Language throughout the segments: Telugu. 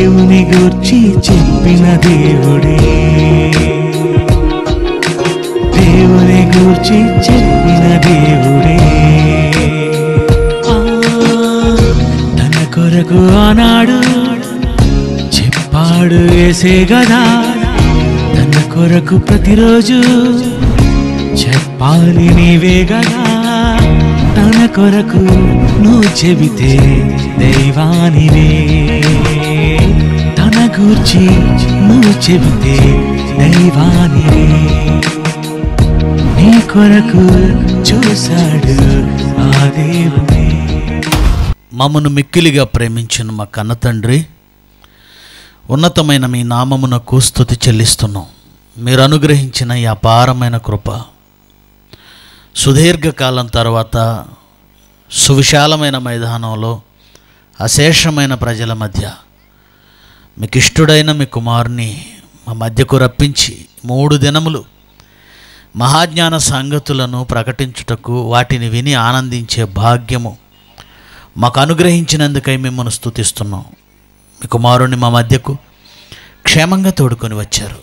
దేవుని గూర్చి చెప్పిన దేవుడే దేవుని గూర్చి చెప్పిన దేవుడే ఆ, తన కొరకు ఆనాడు చెప్పాడు వేసే గదా తన కొరకు ప్రతిరోజు చెప్పాలి నీవే గదా తన కొరకు నువ్వు చెబితే దైవానివే తన గూర్చి నువ్వు చెబితే దైవానివే నీ కొరకు చూశాడు ఆ దేవుడే మమ్మను మిక్కిలిగా ప్రేమించిన మా కన్న తండ్రి ఉన్నతమైన మీ నామమునకు స్థుతి చెల్లిస్తున్నాం మీరు అనుగ్రహించిన ఈ అపారమైన కృప సుదీర్ఘకాలం తర్వాత సువిశాలమైన మైదానంలో అశేషమైన ప్రజల మధ్య మీకు ఇష్టుడైన మీ కుమారుని మా మధ్యకు రప్పించి మూడు దినములు మహాజ్ఞాన సంగతులను ప్రకటించుటకు వాటిని విని ఆనందించే భాగ్యము మాకు అనుగ్రహించినందుకై మిమ్మల్ని స్తుతిస్తున్నాం మీ కుమారుని మా మధ్యకు క్షేమంగా తోడుకొని వచ్చారు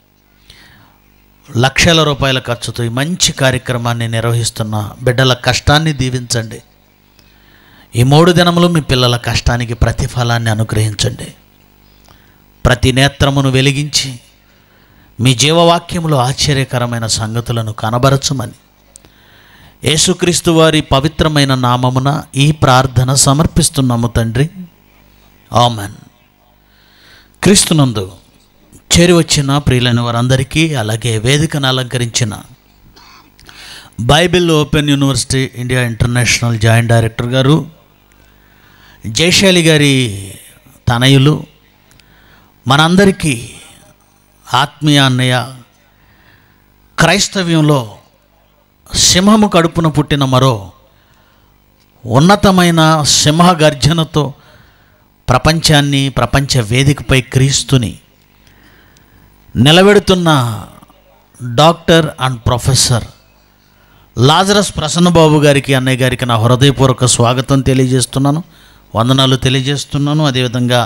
లక్షల రూపాయల ఖర్చుతో ఈ మంచి కార్యక్రమాన్ని నిర్వహిస్తున్న బిడ్డల కష్టాన్ని దీవించండి ఈ మూడు దినములు మీ పిల్లల కష్టానికి ప్రతిఫలాన్ని అనుగ్రహించండి ప్రతి నేత్రమును వెలిగించి మీ జీవవాక్యములో ఆశ్చర్యకరమైన సంగతులను కనబరచమని యేసుక్రీస్తు వారి పవిత్రమైన నామమున ఈ ప్రార్థన సమర్పిస్తున్నాము తండ్రి ఆమెన్ క్రీస్తునందు చేరి వచ్చిన ప్రియులైన వారందరికీ అలాగే వేదికను అలంకరించిన Bible open university India international joint director గారు జయశాలి గారి తనయులు మనందరికీ ఆత్మీయ అన్నయ్య క్రైస్తవ్యంలో సింహము కడుపున పుట్టిన మరో ఉన్నతమైన సింహ గర్జనతో ప్రపంచాన్ని ప్రపంచ వేదికపై క్రీస్తుని నిలబెడుతున్న doctor and professor Lazarus Prasannababu గారికి అన్నయ్య గారికి నా హృదయపూర్వక స్వాగతం తెలియజేస్తున్నాను వందనాలు తెలియజేస్తున్నాను అదేవిధంగా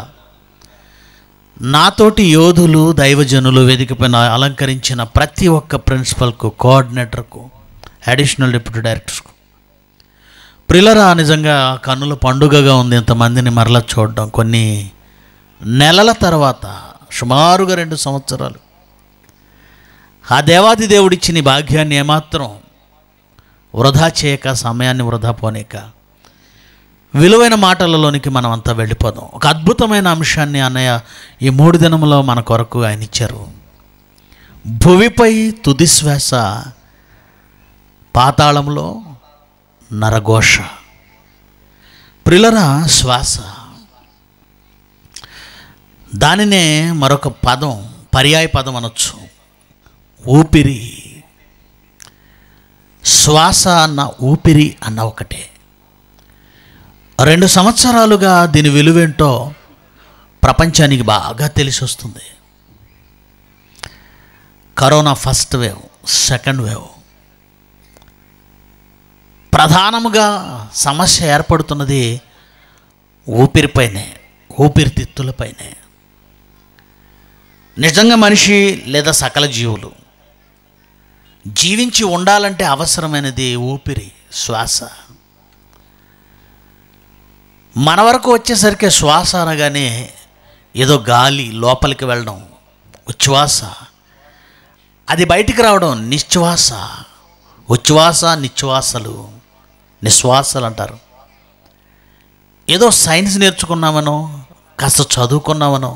నాతోటి యోధులు దైవజనులు వేదికపైన అలంకరించిన ప్రతి ఒక్క ప్రిన్సిపల్కు కోఆర్డినేటర్కు అడిషనల్ డిప్యూటీ డైరెక్టర్స్కు ప్రిలరా నిజంగా కన్నుల పండుగగా ఉంది ఇంతమందిని మరలా చూడడం కొన్ని నెలల తర్వాత సుమారుగా రెండు సంవత్సరాలు ఆ దేవాది దేవుడిచ్చిన ఈ భాగ్యాన్ని ఏమాత్రం వృధా చేయక సమయాన్ని వృధా పోనీక విలువైన మాటలలోనికి మనం అంతా వెళ్ళిపోదాం ఒక అద్భుతమైన అంశాన్ని అన్నయ్య ఈ మూడు దినములో మన కొరకు ఆయన ఇచ్చారు భువిపై తుది శ్వాస పాతాళంలో నరఘోష ప్రిలర శ్వాస దానినే మరొక పదం పర్యాయ పదం అనొచ్చు ఊపిరి శ్వాస అన్న ఊపిరి అన్న ఒకటే రెండు సంవత్సరాలుగా దీని విలువేంటో ప్రపంచానికి బాగా తెలిసి వస్తుంది corona first wave second wave ప్రధానముగా సమస్య ఏర్పడుతున్నది ఊపిరిపైనే ఊపిరితిత్తులపైనే నిజంగా మనిషి లేదా సకల జీవులు జీవించి ఉండాలంటే అవసరమైనది ఊపిరి శ్వాస మన వరకు వచ్చేసరికి శ్వాస అనగానే ఏదో గాలి లోపలికి వెళ్ళడం ఉచ్ఛ్వాస అది బయటికి రావడం నిశ్వాస ఉచ్ఛ్వాస నిశ్వాసలు నిశ్వాసలు అంటారు ఏదో సైన్స్ నేర్చుకున్నామనో కాస్త చదువుకున్నామనో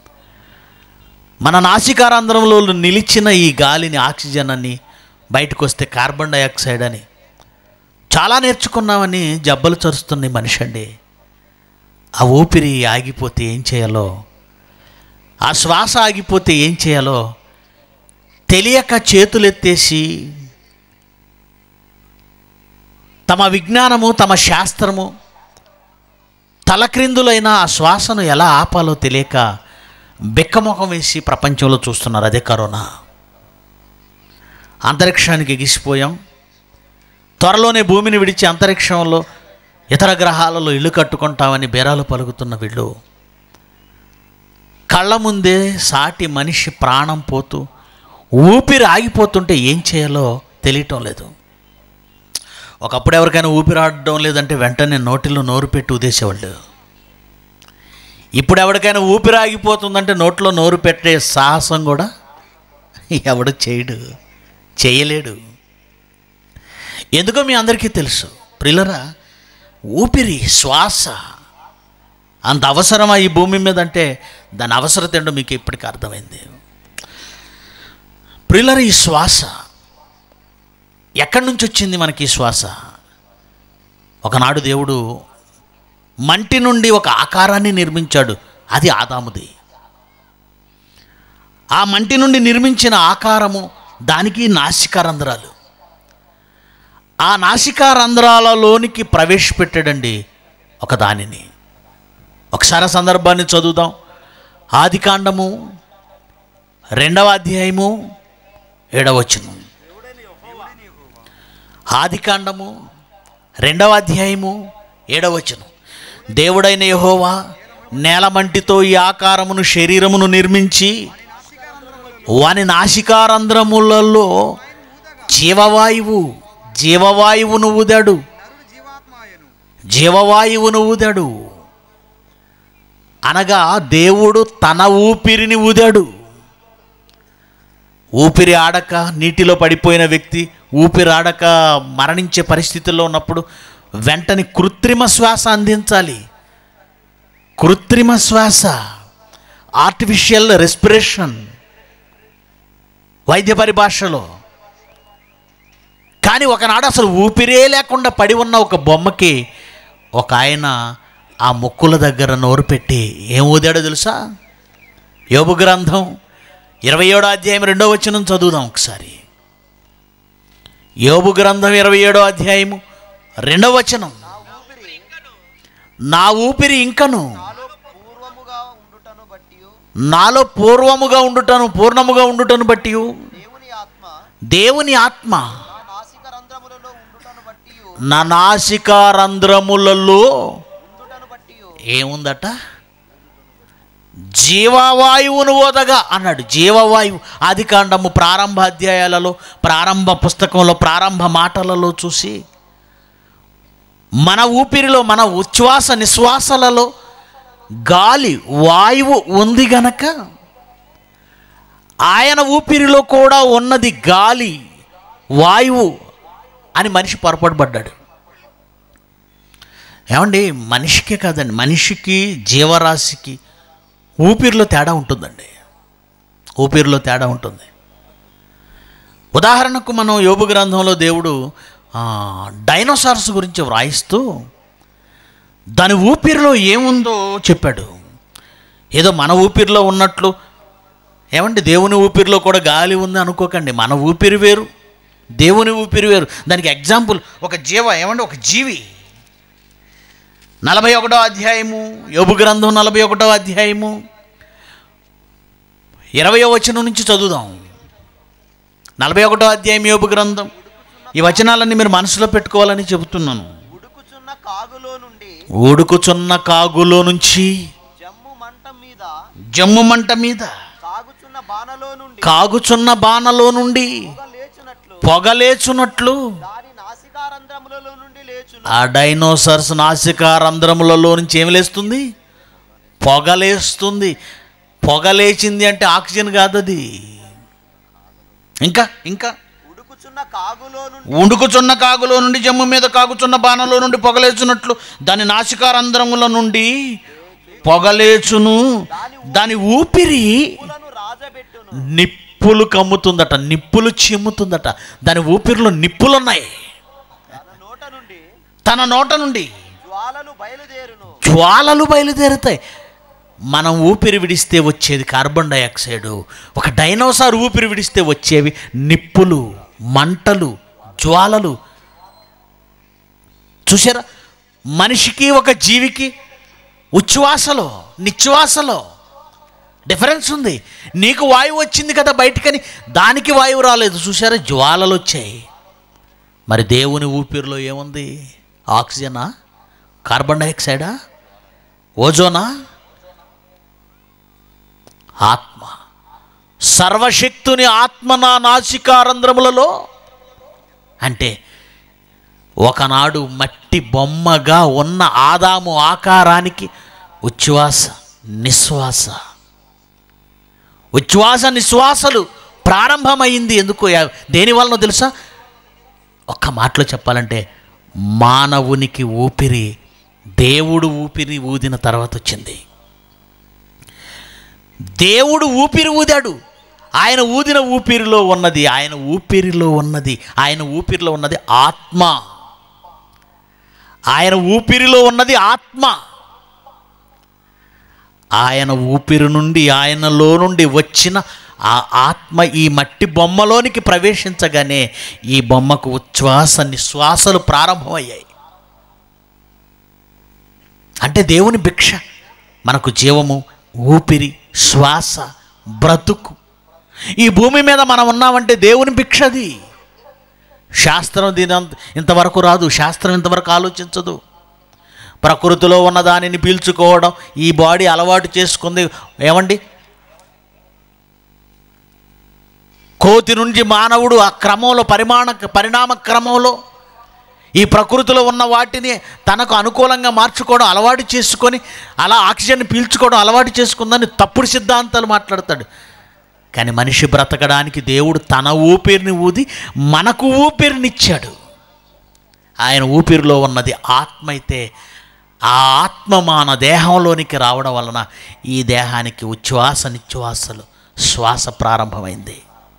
మన నాసికారంధ్రంలో నిలిచిన ఈ గాలిని ఆక్సిజన్ అని బయటకు వస్తే కార్బన్ డైఆక్సైడ్ అని చాలా నేర్చుకున్నామని జబ్బలు చరుస్తుంది మనిషి అండి ఆ ఊపిరి ఆగిపోతే ఏం చేయాలో ఆ శ్వాస ఆగిపోతే ఏం చేయాలో తెలియక చేతులెత్తేసి తమ విజ్ఞానము తమ శాస్త్రము తలక్రిందులైన ఆ శ్వాసను ఎలా ఆపాలో తెలియక బిక్కముఖం వేసి ప్రపంచంలో చూస్తున్నారు అదే కరోనా అంతరిక్షానికి ఎగిసిపోయాం త్వరలోనే భూమిని విడిచి అంతరిక్షంలో ఇతర గ్రహాలలో ఇల్లు కట్టుకుంటామని బేరాలు పలుకుతున్న వీళ్ళు కళ్ళ ముందే సాటి మనిషి ప్రాణం పోతూ ఊపిరి ఆగిపోతుంటే ఏం చేయాలో తెలియటం లేదు ఒకప్పుడు ఎవరికైనా ఊపిరి ఆడడం లేదంటే వెంటనే నోటిలో నోరు పెట్టి ఉదేసేవాళ్ళు ఇప్పుడు ఎవరికైనా ఊపిరి ఆగిపోతుందంటే నోట్లో నోరు పెట్టే సాహసం కూడా ఎవడు చేయడు చేయలేడు ఎందుకో మీ అందరికీ తెలుసు ప్రిలరా ఊపిరి శ్వాస అంత అవసరమా ఈ భూమి మీద అంటే దాని అవసరత ఏంటో మీకు ఇప్పటికీ అర్థమైంది ప్రిలర ఈ శ్వాస ఎక్కడి నుంచి వచ్చింది మనకి ఈ శ్వాస ఒకనాడు దేవుడు మంటి నుండి ఒక ఆకారాన్ని నిర్మించాడు అది ఆదాముది ఆ మంటి నుండి నిర్మించిన ఆకారము దానికి నాసికారంధ్రాలు ఆ నాసికారంధ్రాలలోనికి ప్రవేశపెట్టాడండి ఒక దానిని ఒకసారి ఆ సందర్భాన్ని చదువుదాం ఆదికాండము రెండవ అధ్యాయము ఏడవచనం ఆదికాండము రెండవ అధ్యాయము ఏడవచనం దేవుడైన యహోవా నేలమంటితో ఈ ఆకారమును శరీరమును నిర్మించి వాని నాసికారంధ్రములలో జీవవాయువు జీవవాయువును ఊదాడు జీవవాయువును ఊదాడు అనగా దేవుడు తన ఊపిరిని ఊదాడు ఊపిరి ఆడక నీటిలో పడిపోయిన వ్యక్తి ఊపిరి ఆడక మరణించే పరిస్థితుల్లో ఉన్నప్పుడు వెంటనే కృత్రిమ శ్వాస అందించాలి కృత్రిమ శ్వాస ఆర్టిఫిషియల్ రెస్పిరేషన్ వైద్య పరిభాషలో కానీ ఒకనాడు అసలు ఊపిరే లేకుండా పడి ఉన్న ఒక బొమ్మకి ఒక ఆయన ఆ ముక్కుల దగ్గర నోరు పెట్టి ఏం ఊదాడో తెలుసా యోబు గ్రంథం ఇరవై ఏడో అధ్యాయం రెండో వచనం చదువుదాం ఒకసారి యోబు గ్రంథం ఇరవై ఏడో అధ్యాయము రెండో వచనం నా ఊపిరి ఇంకను నాలో పూర్వముగా ఉండుటను బట్టి నాలో పూర్వముగా ఉండుటను పూర్ణముగా ఉండుటను బట్టి దేవుని ఆత్మ దేవుని ఆత్మ నా నాసిక రంధ్రములలో ఉండుటను బట్టి నా నాసికారంధ్రములలో ఉండుటను బట్టి ఏముందట జీవవాయువును ఓదగా అన్నాడు జీవవాయువు ఆది కాండము ప్రారంభ అధ్యాయాలలో ప్రారంభ పుస్తకంలో ప్రారంభ మాటలలో చూసి మన ఊపిరిలో మన ఉచ్ఛ్వాస నిశ్వాసలలో గాలి వాయువు ఉంది గనక ఆయన ఊపిరిలో కూడా ఉన్నది గాలి వాయువు అని మనిషి పొరపాటు పడ్డాడు ఏమండి మనిషికే కాదండి మనిషికి జీవరాశికి ఊపిరిలో తేడా ఉంటుందండి ఊపిరిలో తేడా ఉంటుంది ఉదాహరణకు మనం యోబు గ్రంథంలో దేవుడు ఆ, డైనోసార్స్ గురించి వ్రాయిస్తూ దాని ఊపిరిలో ఏముందో చెప్పాడు ఏదో మన ఊపిరిలో ఉన్నట్లు ఏమండి దేవుని ఊపిరిలో కూడా గాలి ఉంది అనుకోకండి మన ఊపిరి వేరు దేవుని ఊపిరి వేరు దానికి ఎగ్జాంపుల్ ఒక జీవ ఏమండి ఒక జీవి నలభై ఒకటో అధ్యాయము యోబు గ్రంథం నలభై ఒకటో అధ్యాయము ఇరవయో వచనం నుంచి చదువుదాం నలభై ఒకటో అధ్యాయం యోబు గ్రంథం ఈ వచనాలన్నీ మీరు మనసులో పెట్టుకోవాలని చెబుతున్నాను ఉడుకుచున్న కాగులో నుండి ఊడుకుచున్న కాగులో నుంచి జమ్ము మంట మీద జమ్ము మంట మీద కాగుచున్న బాణలో నుండి కాగుచున్న బాణలో నుండి పొగ లేచునట్లు పొగలేచున్నట్లు దాని నాసికారంధ్రములలో నుండి లేచును ఆ డైనోసార్స్ నాసిక రంధ్రములలో నుంచి ఏమి లేస్తుంది పొగలేస్తుంది పొగలేచింది అంటే ఆక్సిజన్ కాదు అది ఇంకా ఇంకా ఉడుకుచున్న కాగులో నుండి ఉండుకుచున్న కాగులో నుండి జమ్ము మీద కాగుచున్న బాణలో నుండి పొగలేచున్నట్లు దాని నాసికారంధ్రముల నుండి పొగలేచును దాని ఊపిరి పూలను రాజబెట్టును నిప్పులు కమ్ముతుందట నిప్పులు చిమ్ముతుందట దాని ఊపిరిలో నిప్పులున్నాయి తన నోట నుండి తన నోట నుండి జ్వాలలు బయలుదేరును జ్వాలలు బయలుదేరుతాయి మనం ఊపిరి విడిస్తే వచ్చేది కార్బన్ డైఆక్సైడ్ ఒక డైనోసార్ ఊపిరి విడిస్తే వచ్చేవి నిప్పులు మంటలు జ్వాలలు చూసారా మనిషికి ఒక జీవికి ఉచ్ఛ్వాసలో నిశ్వాసలో డిఫరెన్స్ ఉంది నీకు వాయువు వచ్చింది కదా బయటకని దానికి వాయువు రాలేదు చూసారా జ్వాలలు వచ్చాయి మరి దేవుని ఊపిరిలో ఏముంది ఆక్సిజనా కార్బన్ డైఆక్సైడా ఓజోనా ఆత్మ సర్వశక్తుని ఆత్మ నా నాసికారంధ్రములలో అంటే ఒకనాడు మట్టి బొమ్మగా ఉన్న ఆదాము ఆకారానికి ఉచ్ఛ్వాస నిశ్వాస ఉచ్ఛ్వాస నిశ్వాసలు ప్రారంభమైంది ఎందుకు యా- దేని వలన తెలుసా ఒక్క మాటలో చెప్పాలంటే మానవునికి ఊపిరి దేవుడు ఊపిరి ఊదిన తర్వాత వచ్చింది దేవుడు ఊపిరి ఊదాడు ఆయన ఊదిన ఊపిరిలో ఉన్నది ఆయన ఊపిరిలో ఉన్నది ఆయన ఊపిరిలో ఉన్నది ఆత్మ ఆయన ఊపిరిలో ఉన్నది ఆత్మ ఆయన ఊపిరి నుండి ఆయనలో నుండి వచ్చిన ఆ ఆత్మ ఈ మట్టి బొమ్మలోనికి ప్రవేశించగానే ఈ బొమ్మకు ఉచ్ఛ్వాస నిశ్వాసలు ప్రారంభమయ్యాయి అంటే దేవుని భిక్ష మనకు జీవము ఊపిరి శ్వాస బ్రతుకు ఈ భూమి మీద మనం ఉన్నామంటే దేవుని భిక్షది శాస్త్రం దీని అంత- ఇంతవరకు రాదు శాస్త్రం ఇంతవరకు ఆలోచించదు ప్రకృతిలో ఉన్న దానిని పీల్చుకోవడం ఈ బాడీ అలవాటు చేసుకుంది ఏమండి కోతి నుంచి మానవుడు ఆ క్రమంలో పరిమాణ పరిణామ క్రమంలో ఈ ప్రకృతిలో ఉన్న వాటిని తనకు అనుకూలంగా మార్చుకోవడం అలవాటు చేసుకొని అలా ఆక్సిజన్ పీల్చుకోవడం అలవాటు చేసుకుందని తప్పుడు సిద్ధాంతాలు మాట్లాడతాడు కానీ మనిషి బ్రతకడానికి దేవుడు తన ఊపిరిని ఊది మనకు ఊపిరినిచ్చాడు ఆయన ఊపిరిలో ఉన్నది ఆత్మ అయితే ఆ ఆత్మ మన దేహంలోనికి రావడం వలన ఈ దేహానికి ఉచ్ఛ్వాస నిశ్వాసలు శ్వాస ప్రారంభమైంది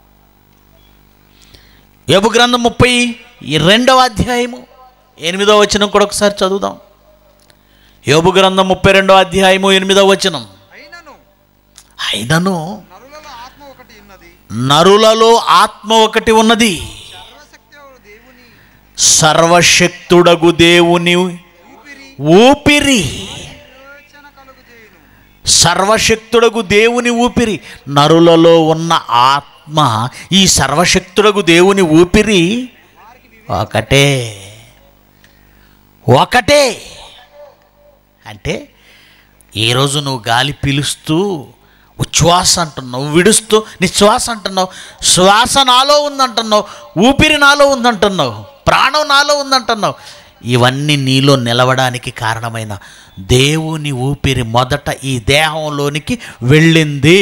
యోబు గ్రంథం ముప్పై ఈ రెండవ అధ్యాయము ఎనిమిదవ వచనం కూడా ఒకసారి చదువుదాం యోబు గ్రంథం ముప్పై రెండవ అధ్యాయము ఎనిమిదవ వచనం అయినను అయినను నరులలో ఆత్మ ఒకటి ఉన్నది నరులలో ఆత్మ ఒకటి ఉన్నది సర్వశక్తి దేవుని సర్వశక్తుడగు దేవుని ఊపిరి ఊపిరి విరోచన కలుగు చేయును సర్వశక్తుడగు దేవుని ఊపిరి నరులలో ఉన్న ఆత్మ ఈ సర్వశక్తుడగు దేవుని ఊపిరి ఒకటే ఒకటే అంటే ఈరోజు నువ్వు గాలి పీలుస్తూ ఉచ్ఛ్వాస అంటున్నావు విడుస్తూ నిశ్వాస అంటున్నావు శ్వాస నాలో ఉందంటున్నావు ఊపిరి నాలో ఉందంటున్నావు ప్రాణం నాలో ఉందంటున్నావు ఇవన్నీ నీలో నిలవడానికి కారణమైన దేవుని ఊపిరి మొదట ఈ దేహంలోనికి వెళ్ళింది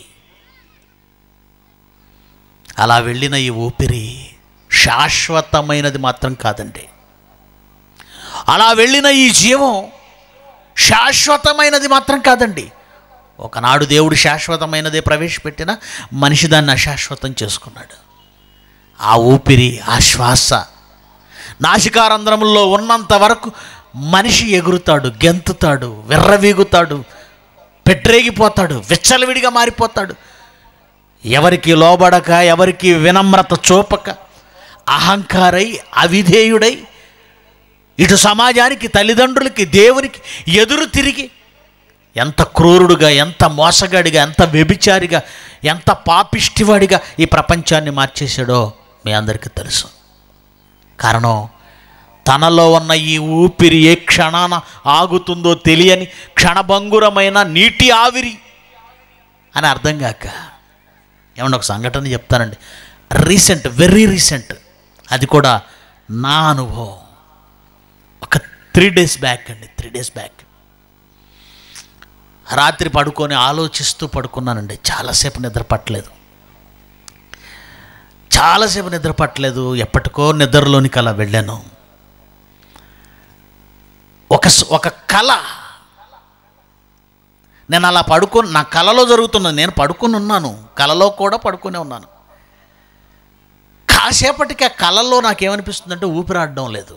అలా వెళ్ళిన ఈ ఊపిరి శాశ్వతమైనది మాత్రం కాదండి అలా వెళ్ళిన ఈ జీవం శాశ్వతమైనది మాత్రం కాదండి ఒకనాడు దేవుడు శాశ్వతమైనదే ప్రవేశపెట్టిన మనిషి దాన్ని అశాశ్వతం చేసుకున్నాడు ఆ ఊపిరి ఆ శ్వాస నాసికారంధ్రములో ఉన్నంత వరకు మనిషి ఎగురుతాడు గెంతుతాడు విర్రవీగుతాడు పెట్టరేగిపోతాడు విచ్చలవిడిగా మారిపోతాడు ఎవరికి లోబడక ఎవరికి వినమ్రత చూపక అహంకారై అవిధేయుడై ఇటు సమాజానికి తల్లిదండ్రులకి దేవునికి ఎదురు తిరిగి ఎంత క్రూరుడుగా ఎంత మోసగాడిగా ఎంత వ్యభిచారిగా ఎంత పాపిష్టివాడిగా ఈ ప్రపంచాన్ని మార్చేశాడో మీ అందరికీ తెలుసు కారణం తనలో ఉన్న ఈ ఊపిరి ఏ క్షణాన ఆగుతుందో తెలియని క్షణభంగురమైన నీటి ఆవిరి అని అర్థం కాక ఏమన్నా ఒక సంఘటన చెప్తానండి రీసెంట్ వెరీ రీసెంట్ అది కూడా నా అనుభవం ఒక త్రీ డేస్ బ్యాక్ అండి త్రీ డేస్ బ్యాక్ రాత్రి పడుకొని ఆలోచిస్తూ పడుకున్నానండి చాలాసేపు నిద్ర పట్టలేదు చాలాసేపు నిద్ర పట్టలేదు ఎప్పటికో నిద్రలోనికి అలా వెళ్ళాను ఒక స- ఒక కళ నేను అలా పడుకొని నా కళలో జరుగుతున్నది నేను పడుకొని ఉన్నాను కళలో కూడా పడుకునే ఉన్నాను కాసేపటికి ఆ కళలో నాకేమనిపిస్తుందంటే ఊపిరాడడం లేదు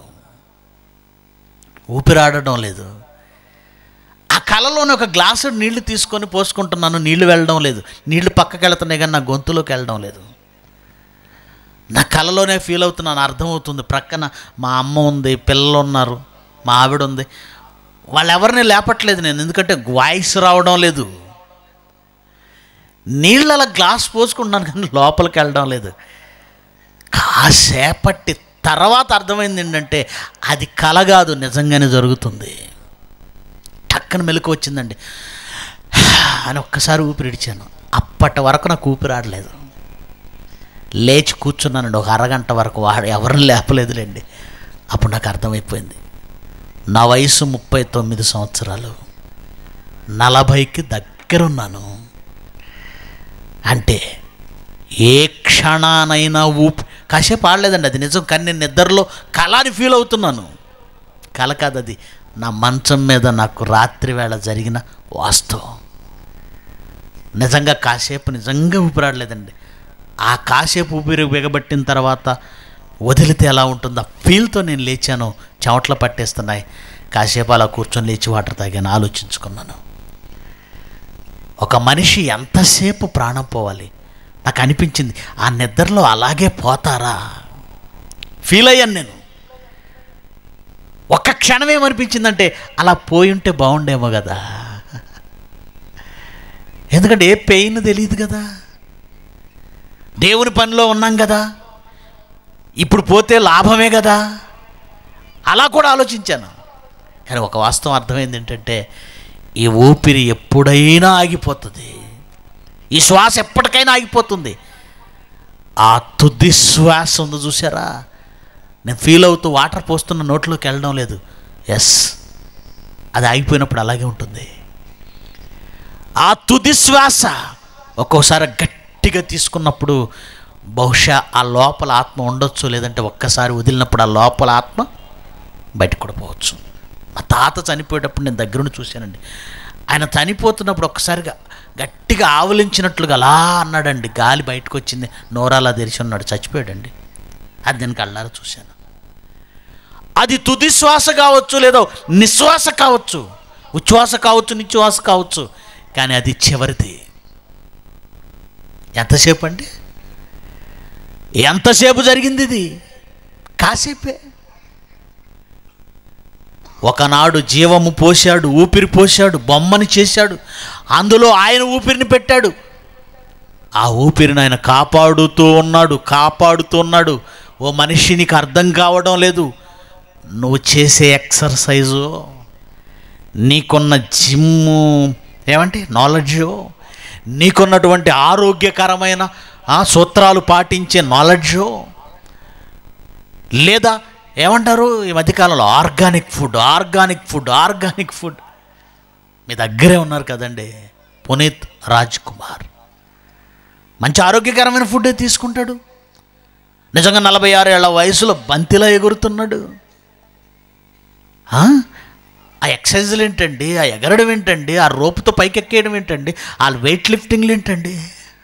ఊపిరాడడం లేదు ఆ కళలోని ఒక గ్లాసు నీళ్లు తీసుకొని పోసుకుంటున్నాను నీళ్లు వెళ్ళడం లేదు నీళ్లు పక్కకి వెళ్తున్నాయి కానీ నా గొంతులోకి వెళ్ళడం లేదు నా కళలోనే ఫీల్ అవుతున్నాను అర్థమవుతుంది ప్రక్కన మా అమ్మ ఉంది పిల్లలు ఉన్నారు మా ఆవిడ ఉంది వాళ్ళు ఎవరిని లేపట్లేదు నేను ఎందుకంటే వాయిస్ రావడం లేదు నీళ్ళు అలా గ్లాస్ పోసుకుంటున్నాను కానీ లోపలికి వెళ్ళడం లేదు కాసేపటి తర్వాత అర్థమైంది ఏంటంటే అది కల కాదు నిజంగానే జరుగుతుంది టక్కన మెలకు వచ్చిందండి అని ఒక్కసారి ఊపిరి ఇడిచాను అప్పటి వరకు నాకు ఊపిరి ఆడలేదు లేచి కూర్చున్నానండి ఒక అరగంట వరకు వాడు ఎవరిని లేపలేదులేండి అప్పుడు నాకు అర్థమైపోయింది నా వయసు ముప్పై తొమ్మిది సంవత్సరాలు నలభైకి దగ్గరున్నాను అంటే ఏ క్షణానైనా ఊపి కాసేపు ఆడలేదండి అది నిజం కానీ నేను నిద్రలో కళని ఫీల్ అవుతున్నాను కళ కాదు అది నా మంచం మీద నాకు రాత్రి వేళ జరిగిన వాస్తవం నిజంగా కాసేపు నిజంగా ఊపిరాడలేదండి ఆ కాసేపు ఊపిరి బిగబట్టిన తర్వాత వదిలితే ఎలా ఉంటుందో ఆ ఫీల్తో నేను లేచాను చెమట్లు పట్టేస్తున్నాయి కాసేపు అలా కూర్చొని లేచి వాటర్ తాగాను ఆలోచించుకున్నాను ఒక మనిషి ఎంతసేపు ప్రాణం పోవాలి నాకు అనిపించింది ఆ నిద్రలో అలాగే పోతారా ఫీల్ అయ్యాను నేను ఒక్క క్షణం ఏమనిపించిందంటే అలా పోయి ఉంటే బాగుండేమో కదా ఎందుకంటే ఏ పెయిన్ తెలియదు కదా దేవుని పనిలో ఉన్నాం కదా ఇప్పుడు పోతే లాభమే కదా అలా కూడా ఆలోచించాను కానీ ఒక వాస్తవం అర్థమైంది ఏంటంటే ఈ ఊపిరి ఎప్పుడైనా ఆగిపోతుంది ఈ శ్వాస ఎప్పటికైనా ఆగిపోతుంది ఆ తుది శ్వాస ఉంది చూసారా నేను ఫీల్ అవుతూ వాటర్ పోస్తున్న నోట్లోకి వెళ్ళడం లేదు ఎస్ అది ఆగిపోయినప్పుడు అలాగే ఉంటుంది ఆ తుది శ్వాస ఒక్కోసారి గట్టిగా తీసుకున్నప్పుడు బహుశా ఆ లోపల ఆత్మ ఉండొచ్చు లేదంటే ఒక్కసారి వదిలినప్పుడు ఆ లోపల ఆత్మ బయటకు కూడా పోవచ్చు మా తాత చనిపోయేటప్పుడు నేను దగ్గరుండి చూశానండి ఆయన చనిపోతున్నప్పుడు ఒక్కసారిగా గట్టిగా ఆవలించినట్లుగా అలా అన్నాడండి గాలి బయటకు వచ్చింది నోరాలా తెరిచి ఉన్నాడు చచ్చిపోయాడండి అది నేను కళ్ళారా చూశాను అది తుది శ్వాస కావచ్చు లేదా నిశ్వాస కావచ్చు ఉచ్ఛ్వాస కావచ్చు నిశ్వాస కావచ్చు కానీ అది చివరిది ఎంతసేపు అండి ఎంతసేపు జరిగింది ఇది కాసేపే ఒకనాడు జీవము పోశాడు ఊపిరి పోశాడు బొమ్మని చేశాడు అందులో ఆయన ఊపిరిని పెట్టాడు ఆ ఊపిరిని ఆయన కాపాడుతూ ఉన్నాడు కాపాడుతూ ఉన్నాడు ఓ మనిషి నీకు అర్థం కావడం లేదు నువ్వు చేసే ఎక్సర్సైజు నీకున్న జిమ్ము ఏమంటే నాలెడ్జ్ నీకున్నటువంటి ఆరోగ్యకరమైన ఆ, సూత్రాలు పాటించే నాలెడ్జ్ లేదా ఏమంటారు ఈ మధ్యకాలంలో organic food organic food organic food మీ దగ్గరే ఉన్నారు కదండి పునీత్ రాజ్ కుమార్ మంచి ఆరోగ్యకరమైన ఫుడ్డే తీసుకుంటాడు నిజంగా నలభై ఆరు ఏళ్ల వయసులో బంతిలా ఎగురుతున్నాడు ఆ? ఆ ఎక్సర్సైజులు ఏంటండి ఆ ఎగరడం ఏంటండి ఆ రోపుతో పైకి ఎక్కేయడం ఏంటండి ఆ వెయిట్ లిఫ్టింగ్లు ఏంటండి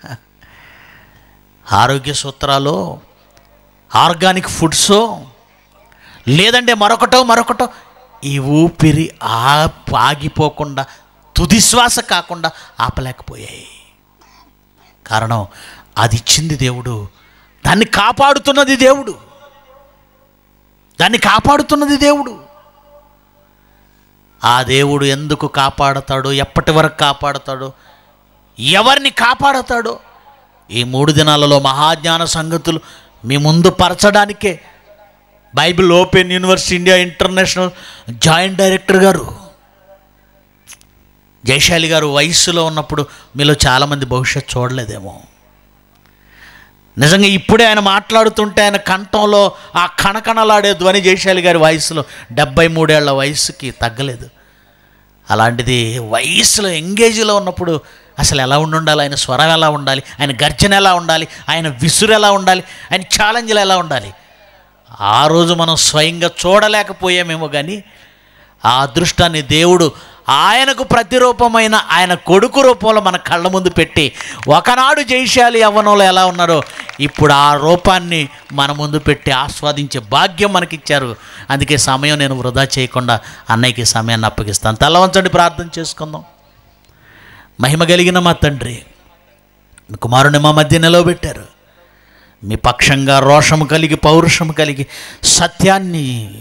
ఆరోగ్య సూత్రాలు ఆర్గానిక్ ఫుడ్సో లేదంటే మరొకటో మరొకటో ఈ ఊపిరి ఆ ఆగిపోకుండా తుది శ్వాస కాకుండా ఆపలేకపోయాయి కారణం అది ఇచ్చింది దేవుడు దాన్ని కాపాడుతున్నది దేవుడు దాన్ని కాపాడుతున్నది దేవుడు ఆ దేవుడు ఎందుకు కాపాడతాడో ఎప్పటి వరకు కాపాడతాడో ఎవరిని కాపాడతాడో ఈ మూడు దినాలలో మహాజ్ఞాన సంగతులు మీ ముందు పరచడానికే Bible open university India international joint director గారు జయశాలి గారు వయస్సులో ఉన్నప్పుడు మీలో చాలామంది భవిష్యత్ చూడలేదేమో నిజంగా ఇప్పుడే ఆయన మాట్లాడుతుంటే ఆయన కంఠంలో ఆ కణకణలాడే ధ్వని జయశాలి గారి వయసులో డెబ్బై మూడేళ్ల వయసుకి తగ్గలేదు అలాంటిది వయసులో ఎంగేజ్లో ఉన్నప్పుడు అసలు ఎలా ఉండాలి ఆయన స్వరం ఎలా ఉండాలి ఆయన గర్జన ఎలా ఉండాలి ఆయన విసురు ఎలా ఉండాలి ఆయన ఛాలెంజ్లు ఎలా ఉండాలి ఆ రోజు మనం స్వయంగా చూడలేకపోయామేమో కానీ ఆ అదృష్టాన్ని దేవుడు ఆయనకు ప్రతిరూపమైన ఆయన కొడుకు రూపంలో మన కళ్ళ ముందు పెట్టి ఒకనాడు జైశాలి యవ్వనంలో ఎలా ఉన్నారో ఇప్పుడు ఆ రూపాన్ని మన ముందు పెట్టి ఆస్వాదించే భాగ్యం మనకిచ్చారు అందుకే సమయం నేను వృధా చేయకుండా అన్నయ్యకి సమయాన్ని అప్పగిస్తాను తలవంచండి ప్రార్థన చేసుకుందాం మహిమ కలిగిన మా తండ్రి మీ కుమారుని మా మధ్య నిలవబెట్టారు మీ పక్షంగా రోషము కలిగి పౌరుషము కలిగి సత్యాన్ని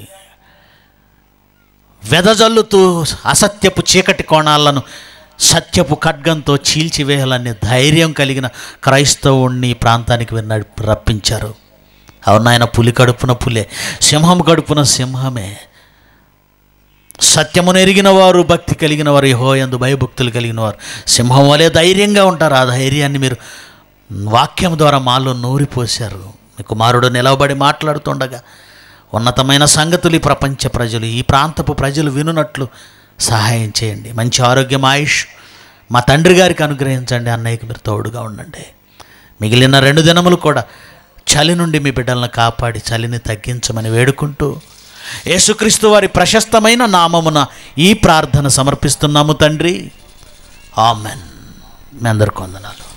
వెదజల్లుతూ అసత్యపు చీకటి కోణాలను సత్యపు ఖడ్గంతో చీల్చివేయాలనే ధైర్యం కలిగిన క్రైస్తవుణ్ణి ఈ ప్రాంతానికి విన్న రప్పించారు అవును ఆయన పులి కడుపున పులే సింహం కడుపున సింహమే సత్యమును ఎరిగిన వారు భక్తి కలిగిన వారు యెహోవాయందు భయభక్తులు కలిగిన వారు సింహం వలె ధైర్యంగా ఉంటారు ఆ ధైర్యాన్ని మీరు వాక్యం ద్వారా మాలో నూరిపోశారు మీ కుమారుడు నిలవబడి మాట్లాడుతుండగా ఉన్నతమైన సంగతులు ఈ ప్రపంచ ప్రజలు ఈ ప్రాంతపు ప్రజలు వినున్నట్లు సహాయం చేయండి మంచి ఆరోగ్యం ఆయుష్ మా తండ్రి గారికి అనుగ్రహించండి అన్నయ్యకి మీరు తోడుగా ఉండండి మిగిలిన రెండు దినములు కూడా చలి నుండి మీ బిడ్డలను కాపాడి చలిని తగ్గించమని వేడుకుంటూ యేసుక్రీస్తు వారి ప్రశస్తమైన నామమున ఈ ప్రార్థన సమర్పిస్తున్నాము తండ్రి ఆమెన్ మీ అందరికి వందనాలు